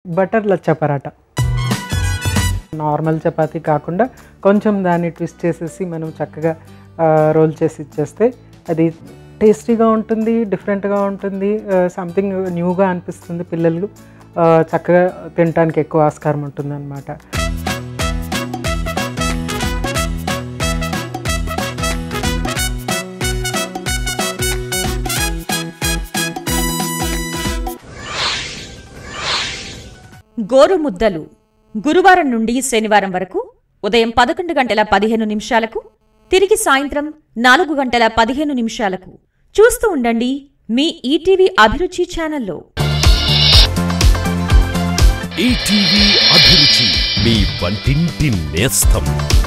butter lachha paratha normal chapati కాకుండా కొంచెం దాన్ని ట్విస్ట్ చేసేసి మనం చక్కగా రోల్ చేసి ఇచ్చేస్తే అది టేస్టీగా ఉంటుంది డిఫరెంట్గా ఉంటుంది సంథింగ్ న్యూగా అనిపిస్తుంది పిల్లలు ఆ, చక్కగా తినడానికి ఎక్కువ ఆస్కారం ఉంటుంది అనమాట గోరుముద్దలు గురువారం నుండి శనివారం వరకు ఉదయం పదకొండు గంటల పదిహేను నిమిషాలకు తిరిగి సాయంత్రం నాలుగు గంటల పదిహేను నిమిషాలకు చూస్తూ ఉండండి మీ ఈటీవీ అభిరుచి ఛానల్లో ఈటీవీ అభిరుచి మీ వంటింటి నేస్తం